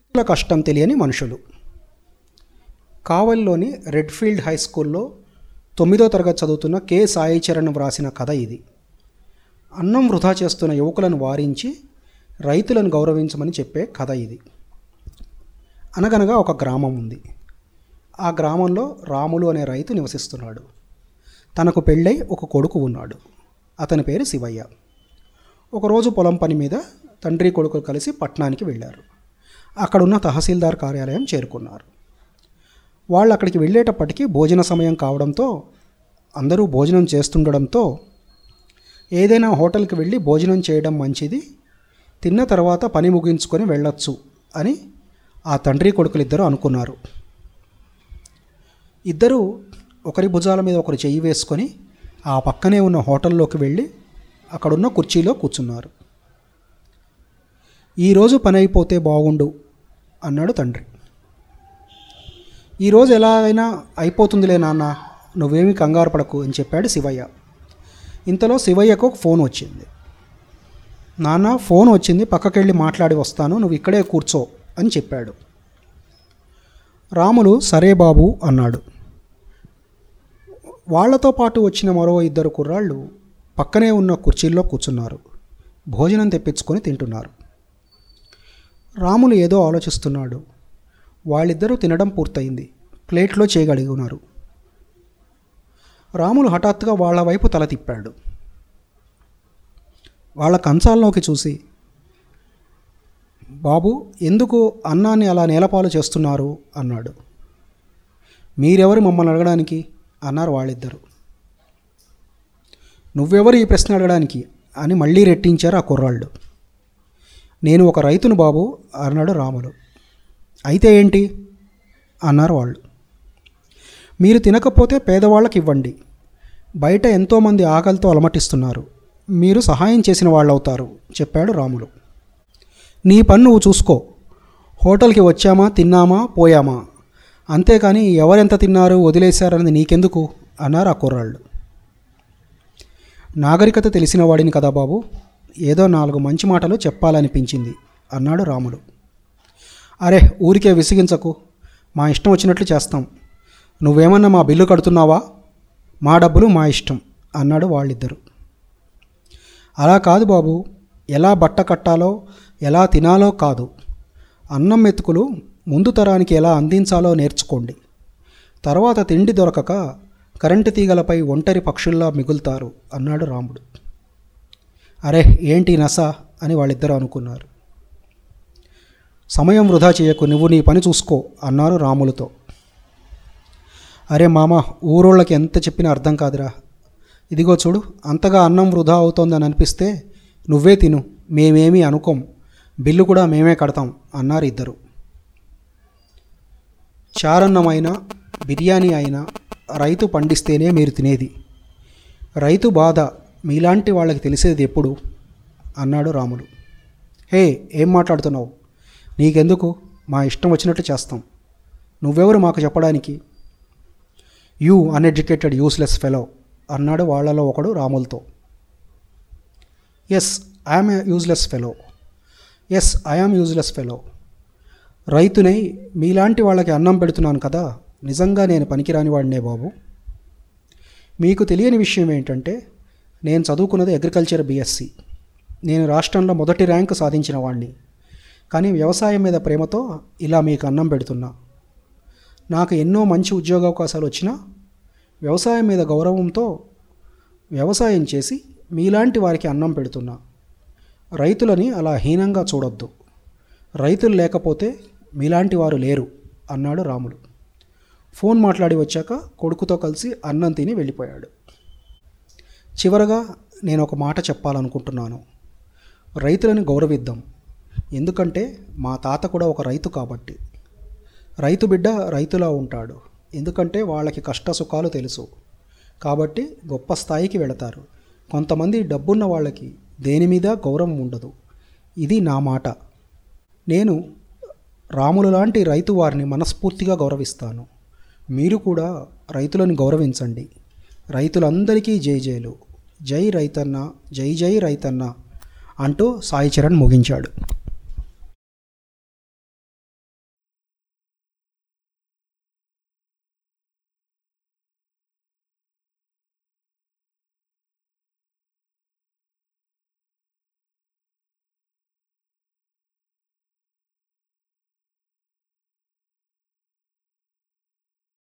రైతుల కష్టం తెలియని మనుషులు కావలిలోని రెడ్ఫీల్డ్ హై స్కూల్లో తొమ్మిదో తరగతి చదువుతున్న కె సాయి చరణ్ వ్రాసిన కథ ఇది అన్నం వృధా చేస్తున్న యువకులను వారించి రైతులను గౌరవించమని చెప్పే కథ ఇది అనగనగా ఒక గ్రామం ఉంది ఆ గ్రామంలో రాములు అనే రైతు నివసిస్తున్నాడు తనకు పెళ్ళై ఒక కొడుకు ఉన్నాడు అతని పేరు శివయ్య ఒకరోజు పొలం పని మీద తండ్రి కొడుకులు కలిసి పట్టణానికి వెళ్ళారు అక్కడున్న తహసీల్దార్ కార్యాలయం చేరుకున్నారు వాళ్ళు అక్కడికి వెళ్ళేటప్పటికీ భోజన సమయం కావడంతో అందరూ భోజనం చేస్తుండడంతో ఏదైనా హోటల్కి వెళ్ళి భోజనం చేయడం మంచిది తిన్న తర్వాత పని ముగించుకొని వెళ్ళొచ్చు అని ఆ తండ్రి కొడుకులిద్దరూ అనుకున్నారు ఇద్దరూ ఒకరి భుజాల మీద ఒకరు చెయ్యి వేసుకొని ఆ పక్కనే ఉన్న హోటల్లోకి వెళ్ళి అక్కడున్న కుర్చీలో కూర్చున్నారు ఈరోజు పని అయిపోతే బాగుండు అన్నాడు తండ్రి ఈరోజు ఎలా అయినా అయిపోతుందిలే నాన్న నువ్వేమీ కంగారు పడకు అని చెప్పాడు శివయ్య ఇంతలో శివయ్యకు ఒక ఫోన్ వచ్చింది నాన్న ఫోన్ వచ్చింది పక్కకెళ్ళి మాట్లాడి వస్తాను నువ్వు ఇక్కడే కూర్చో అని చెప్పాడు రాములు సరే బాబు అన్నాడు వాళ్లతో పాటు వచ్చిన మరో ఇద్దరు కుర్రాళ్ళు పక్కనే ఉన్న కుర్చీల్లో కూర్చున్నారు భోజనం తెప్పించుకొని తింటున్నారు రాములు ఏదో ఆలోచిస్తున్నాడు వాళ్ళిద్దరూ తినడం పూర్తయింది ప్లేట్లో చేయగలిగి ఉన్నారు రాములు హఠాత్తుగా వాళ్ళ వైపు తల తిప్పాడు వాళ్ళ కంచాల్లోకి చూసి బాబు ఎందుకు అన్నాన్ని అలా నేలపాలు చేస్తున్నారు అన్నాడు మీరెవరు మమ్మల్ని అడగడానికి అన్నారు వాళ్ళిద్దరు నువ్వెవరు ఈ ప్రశ్న అడగడానికి అని మళ్ళీ రెట్టించారు ఆ కుర్రాళ్ళు నేను ఒక రైతును బాబు అన్నాడు రాములు అయితే ఏంటి అన్నారు వాళ్ళు మీరు తినకపోతే పేదవాళ్ళకి ఇవ్వండి బయట ఎంతోమంది ఆకలితో అలమటిస్తున్నారు మీరు సహాయం చేసిన వాళ్ళు అవుతారు చెప్పాడు రాములు నీ పని నువ్వు చూసుకో హోటల్కి వచ్చామా తిన్నామా పోయామా అంతేకాని ఎవరెంత తిన్నారు వదిలేశారన్నది నీకెందుకు అన్నారు ఆ కుర్రాళ్ళు నాగరికత తెలిసిన వాడిని కదా బాబు ఏదో నాలుగు మంచి మాటలు చెప్పాలనిపించింది అన్నాడు రాములు అరే ఊరికే విసిగించకు మా ఇష్టం వచ్చినట్లు చేస్తాం నువ్వేమన్నా మా బిల్లు కడుతున్నావా మా డబ్బులు మా ఇష్టం అన్నాడు వాళ్ళిద్దరు అలా కాదు బాబు ఎలా బట్ట కట్టాలో ఎలా తినాలో కాదు అన్నం మెతుకులు ముందు తరానికి ఎలా అందించాలో నేర్చుకోండి తర్వాత తిండి దొరకక కరెంటు తీగలపై ఒంటరి పక్షుల్లా మిగులుతారు అన్నాడు రాముడు అరే ఏంటి నస అని వాళ్ళిద్దరూ అనుకున్నారు సమయం వృధా చేయకు నువ్వు నీ పని చూసుకో అన్నారు రాములతో అరే మామ ఊరోళ్ళకి ఎంత చెప్పినా అర్థం కాదురా ఇదిగో చూడు అంతగా అన్నం వృధా అవుతోందని అనిపిస్తే నువ్వే తిను మేమేమీ అనుకోం బిల్లు కూడా మేమే కడతాం అన్నారు ఇద్దరు చారన్నమైనా బిర్యానీ అయినా రైతు పండిస్తేనే మీరు తినేది రైతు బాధ మీలాంటి వాళ్ళకి తెలిసేది ఎప్పుడు అన్నాడు రాములు హే ఏం మాట్లాడుతున్నావు నీకెందుకు మా ఇష్టం వచ్చినట్టు చేస్తాం నువ్వెవరు మాకు చెప్పడానికి యూ అన్ఎడ్యుకేటెడ్ యూస్లెస్ ఫెలో అన్నాడు వాళ్ళలో ఒకడు రాములతో yes I'm useless fellow yes I am useless fellow రైతునై మీలాంటి వాళ్ళకి అన్నం పెడుతున్నాను కదా నిజంగా నేను పనికిరాని వాడినే బాబు మీకు తెలియని విషయం ఏంటంటే నేను చదువుకున్నది అగ్రికల్చర్ బీఎస్సీ నేను రాష్ట్రంలో మొదటి ర్యాంకు సాధించిన వాడిని కానీ వ్యవసాయం మీద ప్రేమతో ఇలా మీకు అన్నం పెడుతున్నా నాకు ఎన్నో మంచి ఉద్యోగావకాశాలు వచ్చినా వ్యవసాయం మీద గౌరవంతో వ్యవసాయం చేసి మీలాంటి వారికి అన్నం పెడుతున్నా రైతులని అలా హీనంగా చూడొద్దు రైతులు లేకపోతే మీలాంటి వారు లేరు అన్నాడు రాములు ఫోన్ మాట్లాడి వచ్చాక కొడుకుతో కలిసి అన్నం తిని వెళ్ళిపోయాడు చివరగా నేను ఒక మాట చెప్పాలనుకుంటున్నాను రైతులను గౌరవిద్దాం ఎందుకంటే మా తాత కూడా ఒక రైతు కాబట్టి రైతు బిడ్డ రైతులా ఉంటాడు ఎందుకంటే వాళ్ళకి కష్ట సుఖాలు తెలుసు కాబట్టి గొప్ప స్థాయికి వెళతారు కొంతమంది డబ్బున్న వాళ్ళకి దేని మీద గౌరవం ఉండదు ఇది నా మాట నేను రాములు లాంటి రైతు వారిని మనస్ఫూర్తిగా గౌరవిస్తాను మీరు కూడా రైతులను గౌరవించండి రైతులందరికీ జై జైలు జై రైతన్న జై జై రైతన్న అంటూ సాయి చరణ్ ముగించాడు